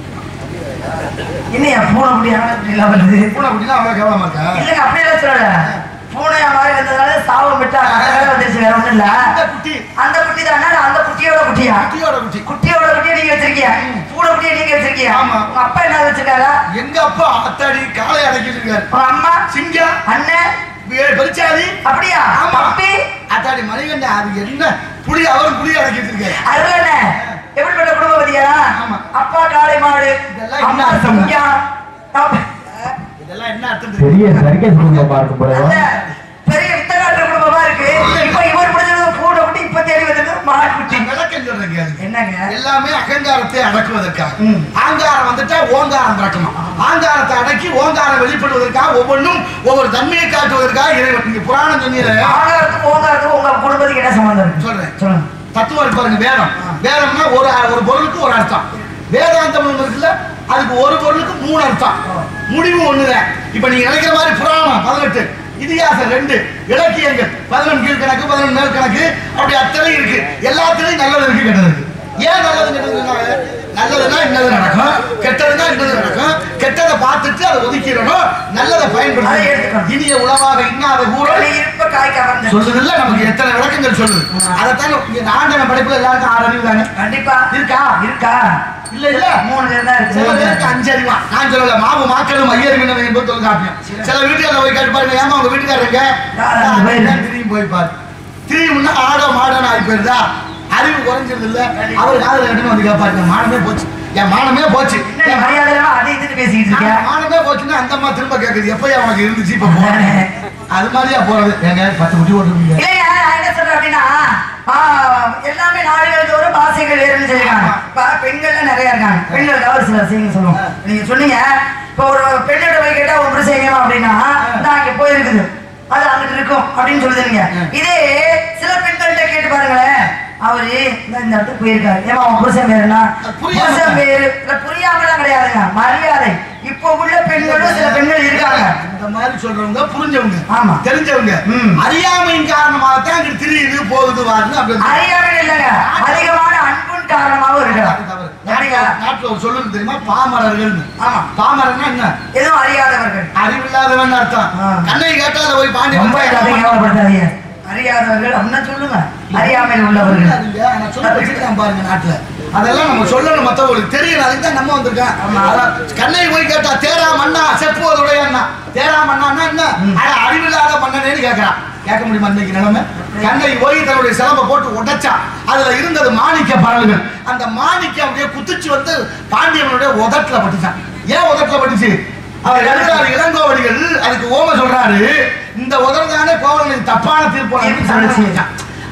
என்னையா பூனை குட்டி ஆன குட்டி எல்லாம் வருது பூனை குட்டினா அவ்வளவு கேவலமா இருக்கா இல்லங்க அப்படியெல்லாம் சொல்லல பூனையா மாதிரி வந்ததால சாபம் விட்டு அதனால வந்துருச்சு வேற ஒண்ணும் இல்ல இந்த குட்டி அந்த குட்டி தானே அந்த குட்டியோட குட்டியா குட்டியோட குட்டி குட்டியோட குட்டியை நீங்க வச்சிருக்கீங்க பூனை குட்டியை நீங்க வச்சிருக்கீங்க ஆமா. உங்க அப்பா என்ன வச்சிருக்காரா எங்க அப்பா அத்தாடி காலை அடக்கிட்டு இருக்காரு உங்க அம்மா சிங்கம் அண்ணன் வே- பெருச்சாளி அப்படியா ஆமா தம்பி அத்தாடி மணிகண்டன் அது என்ன புளி அவரும் புளி அடக்கிட்டு இருக்காரு அருளண்ணே எப்படிப்பட்ட குடும்பம் பாத்தீங்களா ஆமா. அப்பா காளை மாடு இதெல்லாம் அம்மா என்ன அர்த்தம்? சிங்கம் தம்பி- இதெல்லாம் என்ன அர்த்தம் தெரியுமா? பெரிய சர்க்கஸ் குடும்பமா இருக்கும் போல நல்ல பெரிய வித்தகாட்ட குடும்பமா இருக்கு இப்ப இவர் முடிஞ்சது பூனை குட்டி இப்ப தேடி வந்தது மாடு குட்டி நான் விளக்கம் சொல்றேன் கேளு. என்னங்க எல்லாமே அகங்காரத்தை அடக்குவதற்காக ம். ஆங்காரம் வந்துட்டா ஓங்காரம் பிறக்கணும் ஆங்காரத்தை அடக்கி ஓங்காரம் வெளிப்படுவதற்காக ஒவ்வொன்றும் ஒவ்வொரு தன்மையை காட்டுவதற்காக இறைவன் நீங்க புராணம் சொன்னீங்க ஆகாரத்துக்கு ஓங்காரத்துக்கு உங்க குடும்பத்துக்கு என்ன சம்பந்தம் இருக்கு சொல்றேன் சொல்லுங்க தத்துவம் இருக்கு பாருங்க வேதம் வேதம்னா ஒரு ஒரு பொருளுக்கு ஒரு அர்த்தம் வேதாந்தம் ஒண்ணு இருக்குல்ல அதுக்கு ஒரு பொருளுக்கு மூணு அர்த்தம் முடிவு ஒண்ணுதான் இப்ப நீங்க நினைக்கிற மாதிரி புராணம் பதினெட்டு இதிகாசம் ரெண்டு இலக்கியங்கள் பதினொன்று கீழ் கணக்கு பதினொன்று மேல் கணக்கு அப்படி அத்தனை இருக்கு எல்லாத்துலயும் நல்லது இருக்கு கெட்டது இருக்கு ஏன் நல்லது கெட்டது சொன்னாங்க? நல்லதுன்னா இன்னது நடக்கும் கெட்டதுன்னா இன்னது நடக்கும் கெட்டதை பார்த்துட்டு அதை ஒதுக்கிடணும் நல்லதை அதை பயன்படுத்தி எடுத்துக்கணும். இனிய உணவாக இன்னாத ஊழல் உடனே இருப்ப காய் கவர்ந்து சொல்லுதுல்ல நமக்கு எத்தனை விளக்கங்கள் சொல்லுது அதைத்தான் இங்க ஆண்டன படைப்புல எல்லாருக்கும் ஆறு அறிவு தானே கண்டிப்பா இருக்கா இருக்கா இல்ல இல்ல மூணு பேர் தான் சில பேருக்கு இருக்கு அஞ்சு அறிவா நான் சொல்லல மாவு மாக்களும் ஐயர் வினவை என்பது தொல்காப்பியம் சில வீட்டுல போய் கேட்டு பாருங்க ஏமா உங்க வீட்டுக்காரங்க யார் அந்த பேரு? திரும்பி போய் பாரு திரும்பினா ஆடோ மாடோன்னு ஆகி போயிருதா அறிவு குறைஞ்சிருது இல்ல அவர் காதல கட்டுன்னு வந்து கேட்பாரு என் மானமே போச்சு என் மானமே போச்சு என்ன மரியாதை இல்லாம அதை இதுன்னு பேசிக்கிட்டு நான் இருக்க மானமே போச்சுன்னா அந்த அம்மா திரும்ப கேக்குது எப்ப அவனுக்கு இருந்துச்சு இப்ப போறேன் அது மாதிரியா போறது எங்க பத்து குட்டி ஓட்டுருவீங்க இல்லைங்க நான் என்ன சொல்றேன் அப்படின்னா ஆ, எல்லாமே நாடுகள் தோறும் பாசைகள் வேறுன்னு சொல்லிருக்காங்க இப்ப பெண்கள்லாம் நிறைய இருக்காங்க பெண்கள் தவிர சில விஷயங்கள் சொல்லுவோம் நீங்க சொன்னீங்க இப்போ ஒரு பெண்ணோட போய் கேட்டா ஒரு செய்யணும் அப்படின்னா நான் அங்க போயிருக்குது அது அங்கிட்டு இருக்கும் அப்படின்னு சொல்லுதுங்க இதே சில பெண்கள்கிட்ட கேட்டு பாருங்களேன் அவரு இந்த இந்த இடத்துக்கு போயிருக்காரு ஏமா அவன் புருஷன் பேருனா அது புரியாம புருஷன் பேரு இல்ல புரியாமலாம் கிடையாதுங்க மரியாதை இப்போ உள்ள பெண்களும் சில பெண்கள் இருக்காங்க இந்த மாதிரி சொல்றவங்க புரிஞ்சவங்க ஆமா. தெரிஞ்சவங்க ம். அறியாமையின் காரணமாக தான் இங்க திரியுது போகுது வாருன்னு அப்படி அறியாமை இல்லைங்க அதிகமான அன்பின் காரணமாகவும் இருக்கலாம் அது தவறு. யாருங்க? நாட்டுல ஒரு சொல்லுன்னு தெரியுமா பாமரர்கள் ஆமா பாமரன்னா என்ன எதுவும் அறியாதவர்கள் அறிவில்லாதவன் அர்த்தம் ஆ. கண்ணை கேட்டால போய் பாண்டி ரொம்ப எல்லாத்தையும் கேவலப்படுத்தாதீங்க அறியாதவர்கள் அப்படின்னா சொல்லுங்க அறியாமையில் உள்ளவர்கள் தெரியாதுங்க. ஆனா சொல்ல வச்சிருக்கான் பாருங்க நாட்டுல அதெல்லாம் நம்ம சொல்லணும் மத்தவங்களுக்கு தெரியல அதுக்கு தான் நம்ம வந்திருக்கோம் ஆமா. அதான் கண்ணை போய் கேட்டா தேரா மண்ணா செப்புவதுடைய அண்ணா தேரா மண்ணான்னா என்ன அட அறிவில்லாத மன்னனேன்னு கேட்கறான் கேட்க முடியுமா இன்னைக்கு நிலைமை கண்ணை போய் தன்னுடைய சிலம்பை போட்டு உடைச்சா அதுல இருந்தது மாணிக்க பரல்கள் அந்த மாணிக்கம் அப்படியே குத்துச்சு வந்து பாண்டியவனுடைய உதட்டுல பட்டுச்சான் ஏன் உதட்டுல பட்டுச்சு அவர் எழுதுறாரு இளங்கோவடிகள் அதுக்கு ஓம சொல்றாரு இந்த உதறு தானே கோவலனுக்கு தப்பான தீர்ப்பு வழங்கி சண்டை செஞ்சான்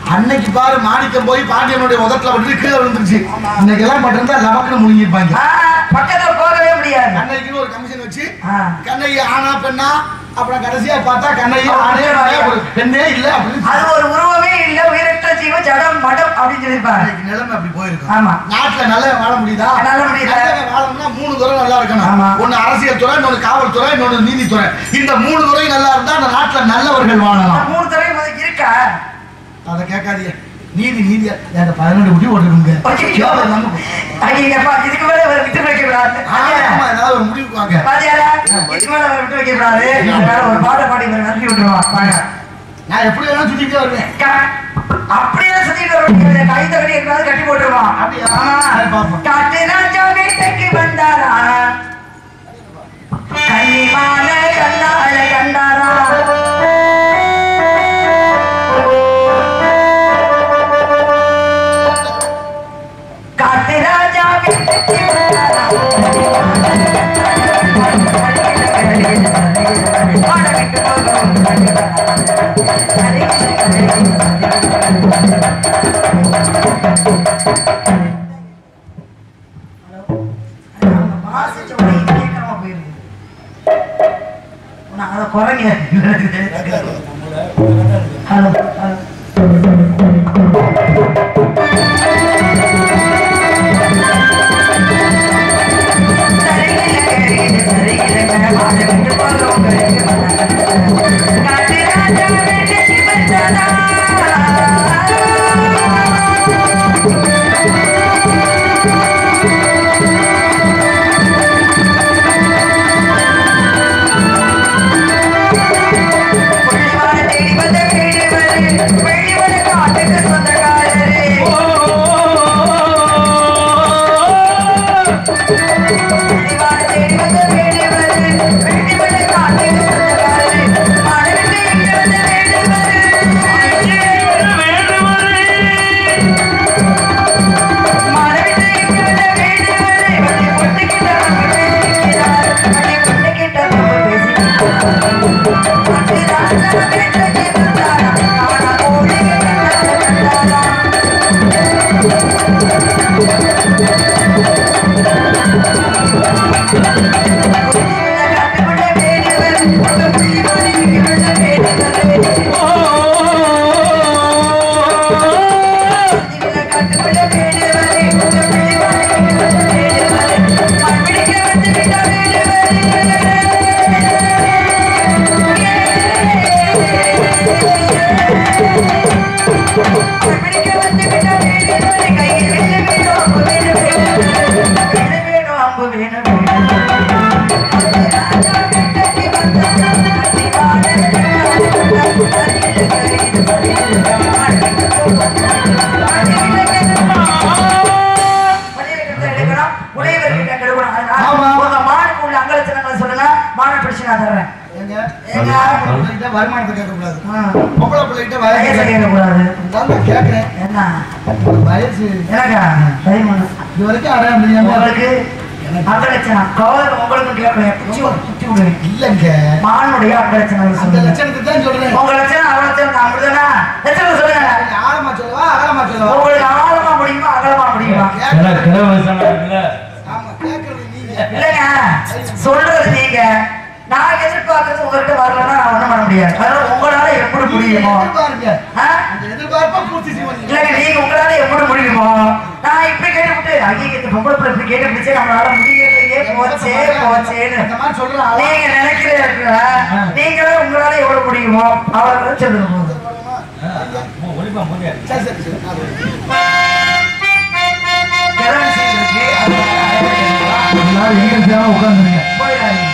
அன்னைக்கு பாரு மாணிக்கம் போய் பாண்டியனுடைய உதட்டுல விட்டு கீழே விழுந்துருச்சு இன்னைக்கு எல்லாம் மட்டும்தான் லபக்குன்னு முழுங்கிருப்பாங்க ஆ, பக்கத்துல போகவே முடியாது கண்ணைக்குன்னு ஒரு கமிஷன் வச்சு ஆ. கண்ணையை ஆனா பெண்ணா அப்புறம் கடைசியா பார்த்தா கண்ணையை ஆணே பெண்ணே, ஒரு பெண்ணே இல்ல அப்படின்னு அது ஒரு உருவமே இல்ல உயிரற்ற ஜீவன் ஜடம் மடம் அப்படின்னு சொல்லியிருப்பாங்க இன்னைக்கு நிலைமை அப்படி போயிருக்கு ஆமா. நாட்டுல நல்ல வாழ முடியுதா நல்ல முடியல. நல்லவன் வாழணும்னா மூணு துறை நல்லா ஆமா. இருக்கணும் ஒண்ணு அரசியல் துறை இன்னொன்னு காவல்துறை இன்னொன்னு நீதித்துறை இந்த மூணு துறை நல்லா இருந்தா அந்த நாட்டுல நல்லவர்கள் வாழலாம் மூணு தடவை முதல்ல இருக்கா அதை கேட்காதீங்க நீதி நீதி அந்த பதினெண்டு குட்டி ஓட்டுருங்க ஐயோ. ஐயப்பா இதுக்கு மேல அவர் விட்டு வைக்க கூடாது ஆமா ஏதாவது ஒரு முடிவுக்கு வாங்க பாத்தியாரா இதுக்கு மேல அவர் விட்டு வைக்க கூடாது அதனால ஒரு பாட்டை பாடி இவர் நன்றி விட்டுருவான் வாங்க நான் எப்படி வேணாலும் சுத்திட்டே வருவேன் க- அப்படியே சுத்திட்டு வர முடியாது கை தகடி எங்கேயாவது கட்டி போட்டுருவான் அப்படியா? ஆமா சரி, பார்ப்போம். காட்டு ராஜா வீட்டுக்கு வந்தாரா கன்னிமான கண்டார கண்டாரா காட்டு ராஜா வீட்டுக்கு வந்தாரா வாழ விட்டு வாசிச்ச உடனே இது கேட்காம போயிருது. நான் அதை குறைங்க. ஹலோ ஹலோ ஆமா. உங்க மானுக்கு உள்ள அங்கலட்சணங்களை சொல்லுங்க மான பிடிச்சு நான் தர்றேன் ஏங்க, ஏங்க? பொம்பளை பிள்ளைகிட்ட வருமானத்தை கேட்கக்கூடாது ஆ. பொம்பளை பிள்ளைகிட்ட வயசை வயசு கேட்கக்கூடாது தான் நான் கேட்கிறேன் என்ன வயசு எனக்கா தைரியமான இது வரைக்கும் அடையாளம் தெரியாம உங்களுக்கு அங்கலட்சணம் காதல் உங்களுக்கும் கேட்கணும் புச்சி புத்தி விடுவேன் இல்லைங்க மானுடைய அங்கலட்சணம் அந்த சொல்லுங்க லட்சணத்தை தான் சொல்றேன் உங்க லட்சணம் அவ லட்சணம் நான் அப்படிதானா லட்சணம் சொல்லுங்க நீங்க ஆழமா சொல்லவா அகலமா சொல்லவா உங்களுக்கு ஆழமா முடியுமா அகலமா முடியுமா கேட்கறது- ஆமா கேட்கறது நீங்க இல்லைங்க சொல்றது நீங்க நான் எதிர்பார்க்கறது உங்ககிட்ட வரலன்னா நான் ஒண்ணும் பண்ண முடியாது அதனால உங்களால எப்படி முடியுமோ எதிர்பாருங்க ஆ? அந்த எதிர்பார்ப்பை பூர்த்தி செய்வாங்க இல்லைங்க நீங்க உங்களால எப்படி முடியுமோ நான் இப்படி கேட்டுவிட்டு ஐயா இந்த பொம்பளை பிள்ளை இப்படி கேட்டு பிடிச்சே நம்மளால முடியலையே போச்சே போச்சேன்னு இந்த மாதிரி சொல்ற ஆளா நீங்க நினைக்கிறீங்க நீங்களே உங்களால எவ்வளவு முடியுமோ அவ்வளவு சொல்லுங்க போதும் சரி சரி சரி அது கிளம்பி இருக்கு அது எல்லாரும் எங்க சேவா உட்கார்ந்துருங்க போயிடாதீங்க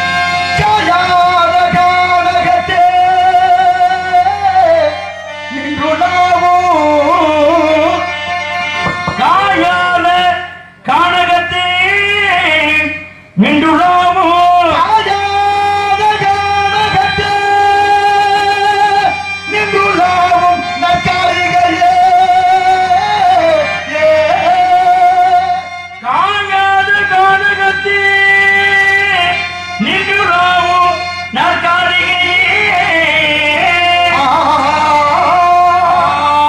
ஜாயாத கானகத்தே நின்றுணாவோ காயால கானகத்தே நின்றுடாமோ ஜாயாத கானகத்தே நின்றுணாவும் நற்காரிகையே ஏ காயாத கானகத்தே நின்றுடாமோ நற்காரிகையே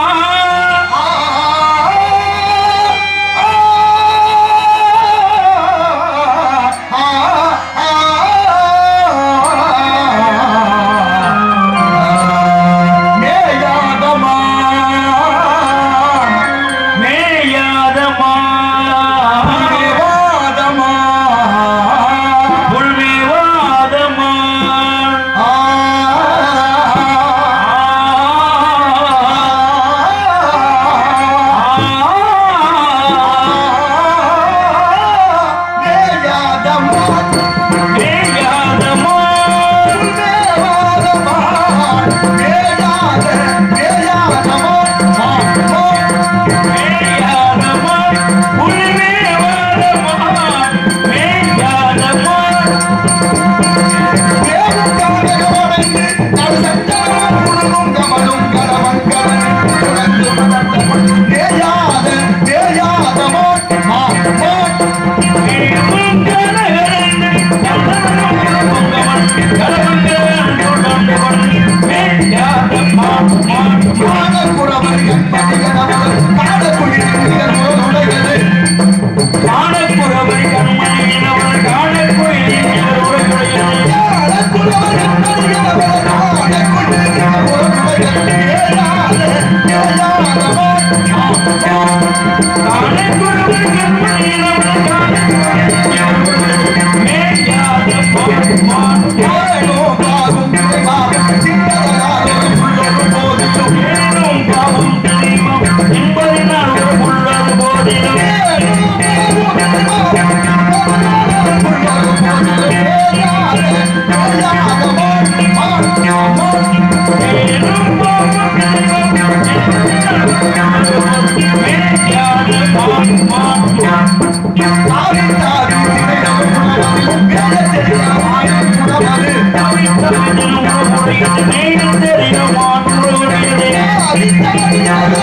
காண குருவர் கண்மணி ரமண காண மேயாத மான் ஏனும் பாவம் தெளிவம் என்பதினால் ஒரு உள்ளது போதிலும் ஏனும் பாவம் தெளிவம் மேயாத மான் மான் தவித்தவிதில் உறவுடையது மேலும் தெரியும் மான் உறவுடையதே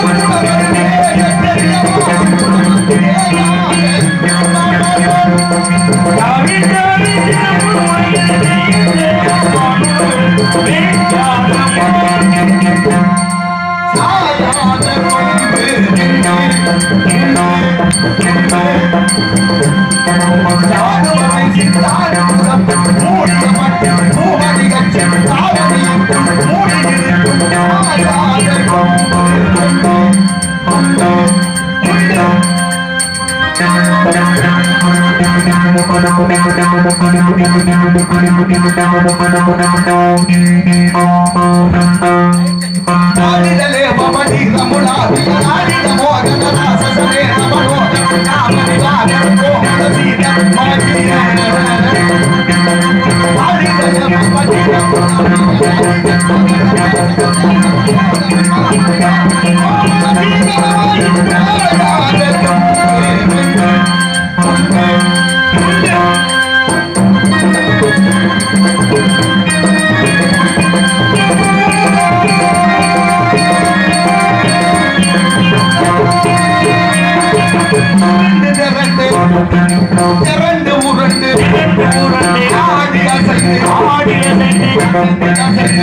திரண்டு உருண்டு ஆடி அசைந்து ஆடி அசைந்து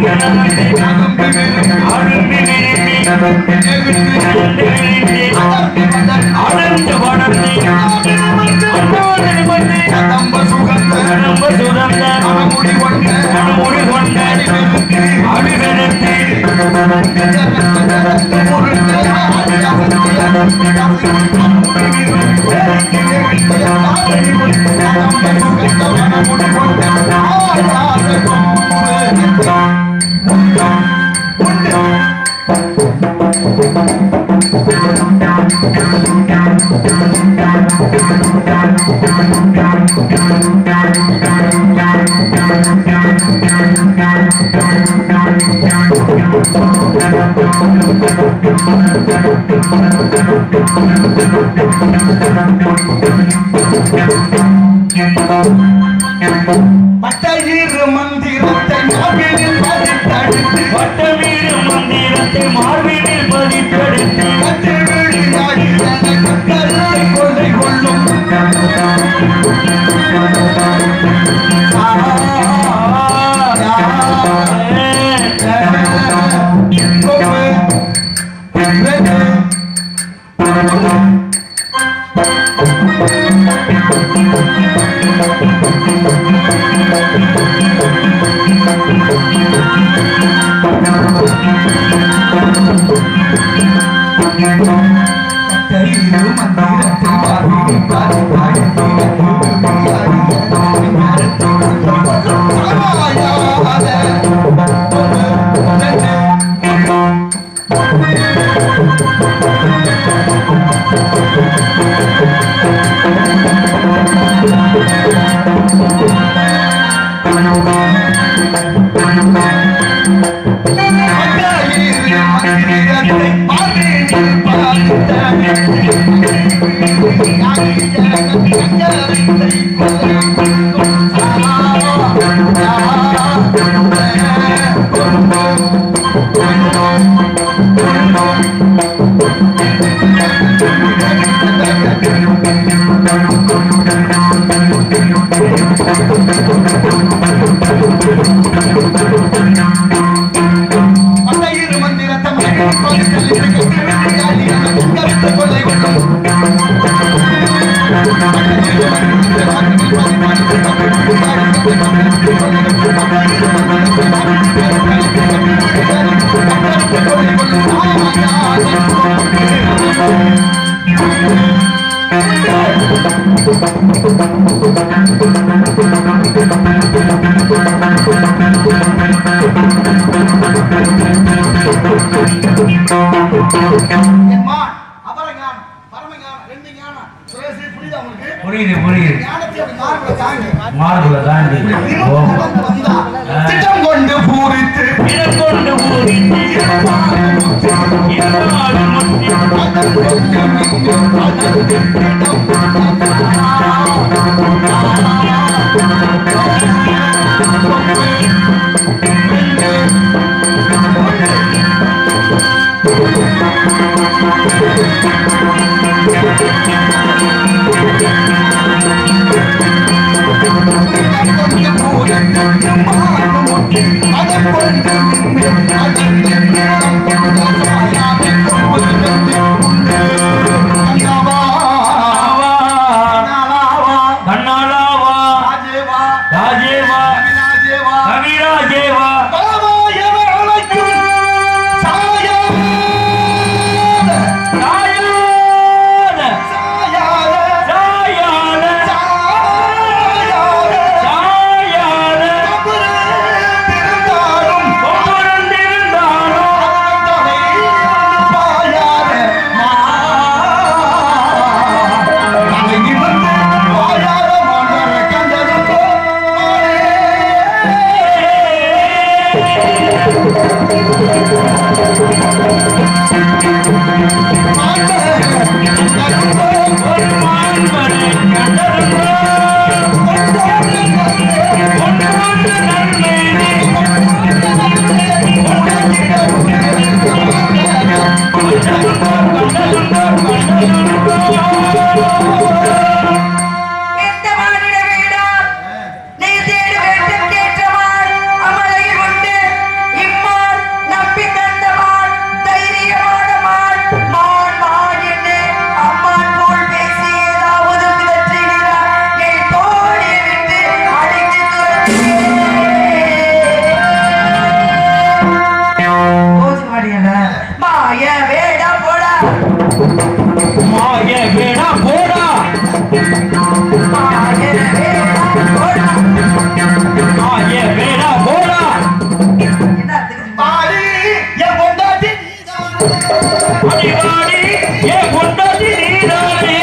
அரும்பி அடர்ந்து வளர்ந்து அண்ணாதை வந்து கதம்ப சுகந்த ரொம்ப சுரந்த மனமுடி கொண்ட மனமுடி கொண்ட அடிவெடுத்து பட்டயிறு மந்திரத்தை நாவினில் பதித்தடுத்து வட்டமீறு மந்திரத்தை மார்பினில் பதித்தெடுத்து கத்திவிழி ஆடி எனக்கு கருத்தை கொலை கொள்ளும் கொள்ளை என் மான் அபரஞானம் பரமஞானம் ரெண்டு ஞானம் சுரேசி புரியுதா உங்களுக்கு புரியுது புரியுது ஞானத்தை அப்படி மார்புல தாங்கி மார்புல தாண்டி ஓ. நடந்து வந்தா திட்டம் கொண்டு பூரித்து இடங்கொண்டு ஊரிட்டு இருந்தாலும் முத்தி ஆவா, கண்ணாலாவா, ராஜேவா, கவிராஜேவா, சாயாத, சாயாத, சாயாத, கொம்புரந்திருந்தாலும் ஒரு மாண்பனை கண்டதுண்டோ? ஒன்று ஒன்று நன்மை எந்த மானிட வீடா நீ தேடு வேட்டுக்கேற்றமான் அமலையில் உண்டு இம்மான் நம்பி தந்தமான் தைரியமான மான் மான் மான் என்று அம்மான் போல் பேசி ஏதாவது பிதற்றினார் என் தோழி விட்டு அடித்து துரத்தி மாட்டீங்கல்ல மாய வேடா போடா மாய வேடா போடா மாய வேடா போடா மாய வேடா போடா என்ன அர்த்தம் அடிவாடி ஏ கொண்டாடி நீதானே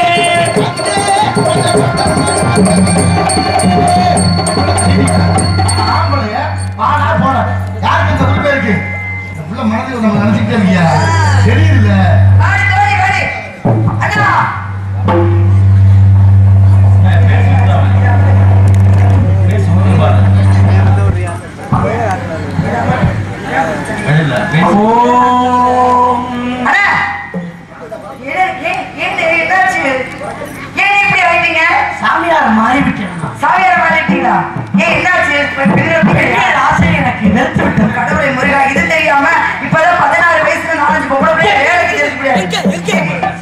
ஆம்பளைய பாடா போட யாருக்கு இந்த உரிமை இருக்கு இந்த புள்ள மனதில் நம்ம நினைச்சுக்கிட்டே இருக்கியா தெரியுதுல்ல வாடி வாடி வாடி அண்ணா அண்ணா ஏன் ஏன் ஏன் என்னாச்சு ஏன் இப்படி ஆயிட்டீங்க சாமியார் மாறிவிட்டேன் சாமியார் மாறிட்டீங்களா ஏன் என்னாச்சு பெரிய ஆசை எனக்கு வெறுத்து விட்டது கடவுளை முருகா இது தெரியாம இப்பதான் பதினாறு வயசுல நாலஞ்சு பொம்பளை பிள்ளைய வேலைக்கு சேர்க்க முடியாது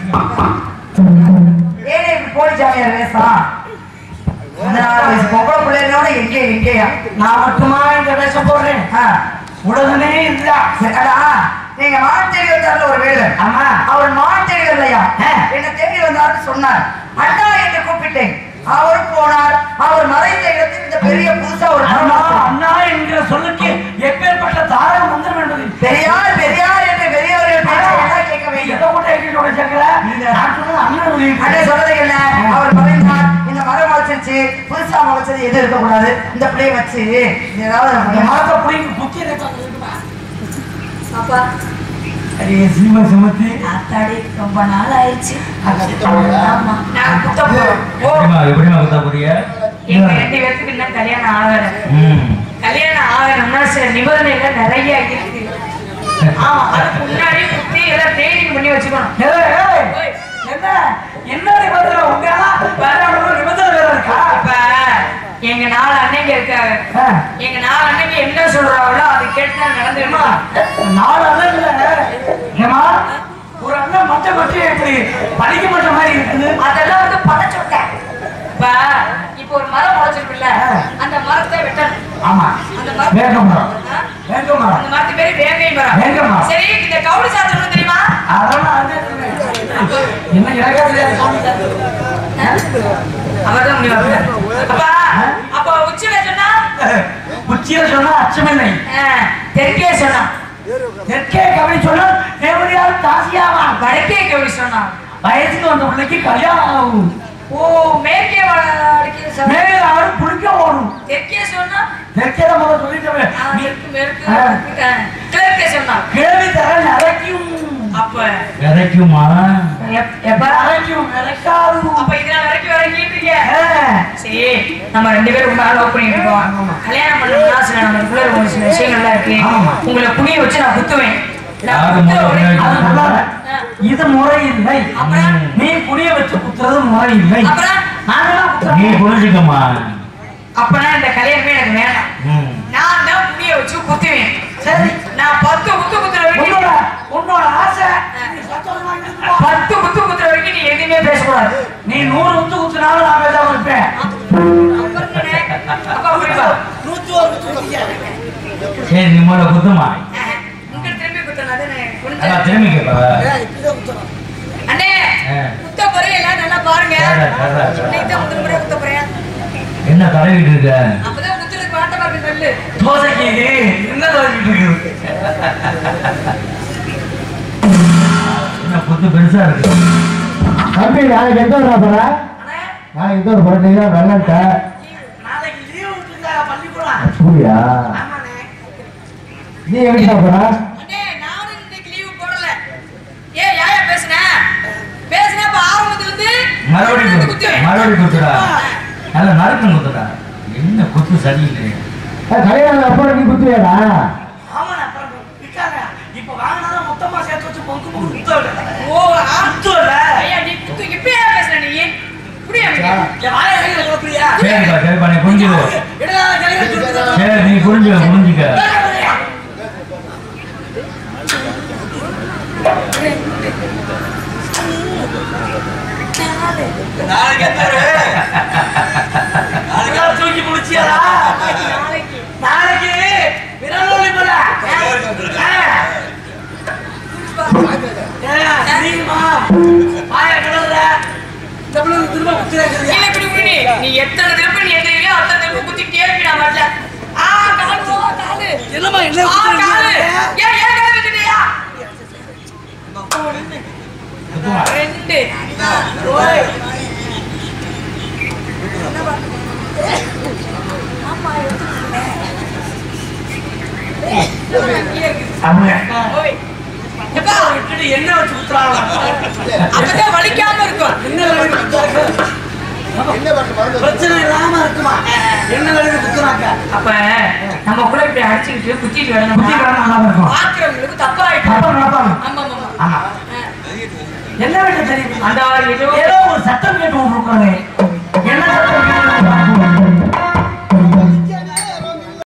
ஏன் இப்படி போலி சாமியார் வேஷா பதினாறு வயசு பொம்பளை பிள்ளைகளோட எங்க எங்கேயா நான் மட்டுமா இந்த வேஷம் போடுறேன் ஆ, உலகமே இல்ல சரி, அடா, நீங்க மான் தேடி வந்தார்ல ஒரு வேலு ஆமா அவர் மான் தேடி வரலையா ஆ. என்ன தேடி வந்தார்னு சொன்னார் அண்ணா என்று கூப்பிட்டேன் அவர் போனார் அவர் மறைந்த இடத்தில் இந்த பெரிய புதுசா ஒரு அண்ணா மரம் அண்ணா என்கிற சொல்லுக்கு எப்பேற்பட்ட தாரகம் மந்திரம் என்பது பெரியார் பெரியார் என்று பெரியவர்கள் பேச்சை எல்லாம் கேட்க வேண்டும் எதை கூட எங்கிட்ட சேர்க்கல நான் சொன்னது அண்ணன் அண்ணே சொல்லியிருக்கேன். சொல்றது என்ன அவர் மறைந்தார் இந்த மரம் முளைச்சிருச்சு புதுசா முளைச்சது எதுவும் இருக்கக்கூடாது இந்த பிள்ளைய வச்சு இது ஏதாவது இந்த நம்ம மரத்தை பிடிங்க புத்தி இருக்கு. அப்பா அடியே சிம்ம சுமத்தி அத்தாடி ரொம்ப நாள் ஆயிடுச்சு ஆமா நாங்க குத்த போறோம் ஓ எப்படிமா எப்படிமா குத்தா போறிய எங்க ரெண்டு பேத்துக்கு இன்னும் கல்யாணம் ஆகல ம் கல்யாணம் ஆகணும்னா சில நிபந்தனைகள் நிறைய இருக்கு ஆமா அதுக்கு முன்னாடி குத்தி எல்லாம் ட்ரைனிங் பண்ணி வச்சுக்கணும் ஏய், ஏய், என்ன என்ன நிபந்தனை உங்க வேற ஒரு நிபந்தனை வேற இருக்கா இப்ப எங்க நாலு அன்னைங்க இருக்காங்க ஆ. எங்க நாலு அன்னைங்க என்ன சொல்றாங்களோ அது கேட்டு தான் நடந்துருமா நாலு அண்ணன் இல்ல ஏமா ஒரு அண்ணன் மஞ்சள் கொட்டி இப்படி படிக்க மாட்ட மாதிரி இருக்குது அதெல்லாம் வந்து படைச்சுட்டேன் இப்ப இப்போ ஒரு மரம் முளைச்சிருக்குல்ல அந்த மரத்தை வெட்டணும் ஆமா அந்த மரம் வேங்க மரம் ஆ? வேங்க மரம் அந்த மரத்து பேரு வேங்கை வேங்கை மரம் மரம். சரி இந்த கவுளி சாத்தணும் தெரியுமா அதெல்லாம் அது என்ன முடிவாங்க அப்பா அப்ப உச்சில சொன்னா உச்சியில சொன்னா அச்சமில்லை ஆ, தெற்கே சொன்னா தெற்கே கபடி சொன்னா தேவதையால் தாசியாவா வடக்கே கவி சொன்னா வயசுக்கு வந்த பிள்ளைக்கு கல்யாணம் ஆகும் ஓ மேற்கே வடக்கே சொன்னா மேலே ஆடு புளிக்க ஓடும் தெற்கே சொன்னா தெற்கே முதல்ல சொல்லிட்டவே ஆ, மேற்கு மேற்கு ஆ. வடக்கு, ஆ, கிழக்கே சொன்னா கேள்வி தர நிறைக்கும் அப்ப விதைக்குமா எப்- எப்ப நிறைக்கும் நிறைக்காது அப்ப இதெல்லாம் வரைக்கும் வரைக்கும் இருக்கீங்க ஆ. சரி நம்ம ரெண்டு பேரும் ரொம்ப லவ் பண்ணிட்டு இருக்கோம் கல்யாணம் பண்ணணும்னா சில நமக்குள்ள ஒரு சில விஷயங்கள்லாம் இருக்கு ஆமா. உங்களை புனிய வச்சு நான் குத்துவேன் நான் யாரு குத்துற முதல்ல வரைக்கும் அது சொல்லாத. இது முறை இல்லை அப்புறம்? நீ புளிய வச்சு குத்துறது முறை இல்லை அப்புறம்? நாங்களாம் நீ குத்துறோம் புரிஞ்சுக்கம்மா அப்பனா இந்த கல்யாணமே எனக்கு வேண்டாம் ம். நான் தான் புனிய வச்சு குத்துவேன் சரி நான் பத்து குத்து குத்துற வரைக்கும் உன்னோட உன்னோட ஆசை நீ சத்தமா இருந்துட்டு போ. பத்து குத்து குத்துற வரைக்கும் நீ எதுவுமே பேசக்கூடாது நீ நூறு குத்து குத்துனாலும் நான் பேசாம இருப்பேன் அப்புறம் என்ன? அப்பா புரியுதா சரி நீ முதல்ல குத்துமா உங்க திரும்பி குத்தணும் அதை நான் அதான் புரிஞ்சேன் திரும்பி கேட்ப அண்ணே ஆ. குத்த போறேன் எல்லாம் நல்லா பாருங்க சரி, சரி, சரி. இன்னைக்கு தான் முதல் முறையா குத்த போறேன் என்ன தடவிட்டு இருக்க அப்பதான் குத்துறதுக்கு வாட்டமா இருக்கு நெல்லு தோசைக்கு என்ன தோசிக்கிட்டு இருக்குது என்ன குத்து பெருசா இருக்கு தம்பி நாளைக்கு எந்த ஊரா போற அண்ணே, நாளைக்கு எந்த ஊர் போற நீங்க வெள்ளன்ட்ட நாளைக்கு லீவ் விட்டுருக்காங்க பள்ளிக்கூடம் அப்படியா ஆமாண்ணே நீ எங்க போற அண்ணே நானும் இன்னைக்கு லீவு போடல ஏன் யாயா பேசுன பேசுன அப்ப ஆரம்பத்துல இருந்து மறுபடியும் குத்து. குத்துவேன். மறுபடியும் குத்துடா நல்ல நறுக்கணும் குத்துடா என்ன குத்து சரியில்லை ஏய், கல்யாணம் அப்புறம் நீ குத்துவியாடா ஆமாண்ணே அப்புறம் விற்காங்க இப்ப வாங்கினா மொத்தமா சேர்த்து வச்சு பொங்கு பொங்கு குத்தவில்லை ஓ ஆ- குத்தவில்லை ஐயா நீ குத்து இப்பயே பேசுன நீ புரியா என் வாயை கையில கொடுக்குறியா சரிப்பா சரிப்பா நீ புரிஞ்சுக்கோ இடையில கையில கொடுக்குறியா? சரி நீ புரிஞ்சுக்க புரிஞ்சுக்க நாளைக்கு எந்த ஊரு? நாளைக்கு எல்லாம் தூக்கி முடிச்சியாடா நாளைக்கு நாளைக்கு விரலோலி போல தெரியுமா வாய கிடல தமிழ் திரும்ப குத்துறாங்க இல்ல இப்படி விடு நீ எத்தனை திருப்பி நீ எதிரியோ அத்தனை திருப்பி குத்திட்டே இருப்பி நான் வரல ஆ காலு ஓ, காலு என்னம்மா என்ன ஆ காலு குத்துறீங்க? ஏன் ஏன் காலு வச்சுட்டியா குத்துமா ரெண்டு ஓய், அவங்க ஓய் எப்பா விட்டுட்டு என்ன வச்சு குத்துறாங்க அப்பதான் வலிக்காம இருக்கும் என்ன வழி குத்துறாங்க பிரச்சனை இல்லாம இருக்குமா என்ன வழி குத்துறாங்க அப்ப நம்ம கூட இப்படி அடிச்சுக்கிட்டு குத்திட்டு புத்தி வரணும் கிடந்தா நல்லா இருக்கும் பாக்குறவங்களுக்கு தப்பா ஆயிட்டு அப்ப நடப்பாங்க ஆமா ஆமா ஆமா ஆ. என்ன வேண்டிய தெரியும் அந்த ஏதோ ஏதோ ஒரு சட்டம் கேட்டு விட்டுருக்காங்க